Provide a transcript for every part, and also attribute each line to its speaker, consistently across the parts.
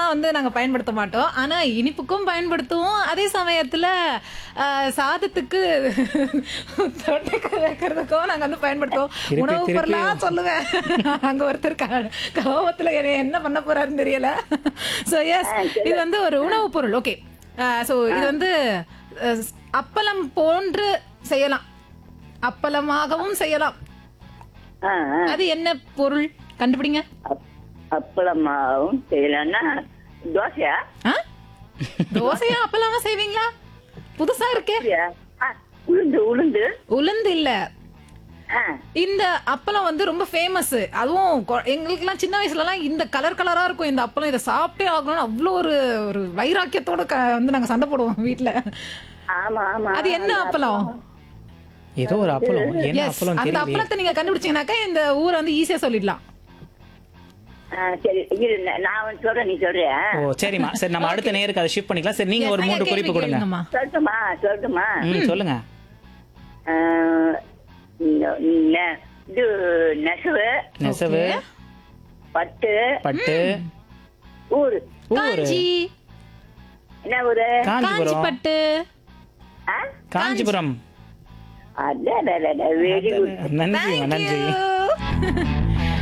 Speaker 1: எல்லாம் வந்து நாங்க பயன்படுத்த மாட்டோம் ஆனா இனிப்புக்கும் பயன்படுத்துவோம் அதே சமயத்துல அஹ், சாதத்துக்கு தொட்டுக்க வைக்கிறதுக்கும் நாங்க வந்து பயன்படுத்துவோம்
Speaker 2: திருப்பி,
Speaker 1: உணவு
Speaker 2: திருப்பி.
Speaker 1: பொருளா சொல்லுவேன் அங்க ஒருத்தர் க- கோவத்துல என்னை என்ன பண்ண போறாருன்னு தெரியல சோ எஸ் இது வந்து ஒரு உணவு பொருள் ஓகே சோ இது வந்து அஹ், அப்பளம் போன்று செய்யலாம் அப்பளமாகவும் செய்யலாம்
Speaker 3: ஆ, ஆ.
Speaker 1: அது என்ன பொருள் கண்டுபிடிங்க
Speaker 3: அப்- அப்பளமாவும் செய்யலாம்னா தோசையா
Speaker 1: ஆ? தோசையா அப்பளமா செய்வீங்களா புதுசா இருக்கே
Speaker 3: அப்படியா? ஆ, உளுந்து உளுந்து
Speaker 1: உளுந்து இல்ல
Speaker 3: ஆ,
Speaker 1: இந்த அப்பளம் வந்து ரொம்ப ஃபேமஸ் அதுவும் கொ- எங்களுக்கெல்லாம் சின்ன வயசுல எல்லாம் இந்த கலர் கலரா இருக்கும் இந்த அப்பளம் இதை சாப்பிட்டே ஆகணும்னு அவ்வளோ ஒரு ஒரு வைராக்கியத்தோட க- வந்து நாங்க சண்டை போடுவோம் வீட்ல
Speaker 3: ஆமா ஆமா
Speaker 1: அது என்ன அப்பளம்
Speaker 2: ஏதோ ஒரு அப்பளம் என்ன
Speaker 1: Yes,
Speaker 2: அப்பளம்
Speaker 1: அந்த
Speaker 2: தெரியலையே
Speaker 1: அப்பளத்தை நீங்க கண்டுபிடிச்சீங்கன்னாக்கா இந்த ஊரை வந்து ஈஸியா சொல்லிடலாம்
Speaker 3: ஆ, சரி இரு நா- நான் வந்து சொல்றேன் நீ சொல்றியா
Speaker 2: ஓ சரிம்மா சரி நம்ம அடுத்த நேருக்கு அதை ஷிஃப்ட் பண்ணிக்கலாம் சரி நீங்க
Speaker 1: Yes,
Speaker 2: ஒரு
Speaker 1: நீங்க
Speaker 2: மூன்று
Speaker 1: கேள்வி
Speaker 2: குறிப்பு கொடுங்க
Speaker 1: கேளுங்கம்மா.
Speaker 3: சொல்லட்டுமா சொல்லட்டுமா
Speaker 2: ம் சொல்லுங்க
Speaker 3: ஆ, ந- ந- இது நெசவு
Speaker 2: நெசவு
Speaker 1: Okay.
Speaker 3: பட்டு
Speaker 2: பட்டு
Speaker 3: ஊரு
Speaker 2: ஊரு
Speaker 1: காஞ்சி
Speaker 3: என்ன ஊரு
Speaker 1: காஞ்சி
Speaker 2: காஞ்சிபுரம்
Speaker 1: பட்டு
Speaker 3: ஆ?
Speaker 2: காஞ்சிபுரம்
Speaker 3: அதான் வெரி குட்
Speaker 2: நன்றி
Speaker 1: Thank
Speaker 2: நன்றி
Speaker 1: you.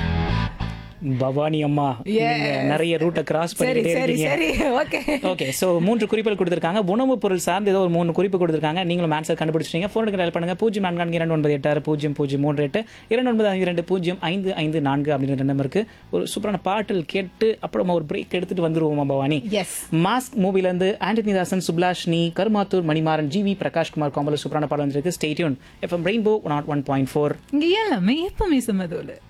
Speaker 2: பவானி அம்மா நீங்க நிறைய ரூட்டை கிராஸ்
Speaker 1: சரி
Speaker 2: பண்ணிட்டே
Speaker 1: சரி
Speaker 2: இருக்கீங்க
Speaker 1: சரி ஓகே
Speaker 2: ஓகே சோ மூன்று குறிப்புகள் கொடுத்திருக்காங்க உணவுப் பொருள் சார்ந்து ஏதோ ஒரு மூணு குறிப்பு கொடுத்திருக்காங்க நீங்களும் ஆன்சர் கண்டுபிடிச்சிட்டீங்க ஃபோனுக்கு டயல் பண்ணுங்க பூஜ்ஜியம் நான்கு நான்கு இரண்டு ஒன்பது எட்டு ஆறு பூஜ்ஜியம் பூஜ்ஜியம் மூன்று எட்டு இரண்டு ஒன்பது ஐந்து ரெண்டு பூஜ்ஜியம் ஐந்து ஐந்து நான்கு அப்படின்ற நம்பருக்கு ஒரு சூப்பரான பாட்டில் கேட்டு அப்புறமா ஒரு பிரேக் எடுத்துட்டு வந்துருவோமா பவானி
Speaker 1: எஸ்
Speaker 2: மாஸ்க் மூவில இருந்து ஆண்டனி தாசன் சுப்லாஷ்னி கருமாத்தூர் மணிமாறன் ஜிவி பிரகாஷ்குமார் காம்பல சூப்பரான பாடம் வந்திருக்கு stay tuned FM Rainbow nought one point four
Speaker 1: இங்க எல்லாமே எப்பவுமே சுமதோல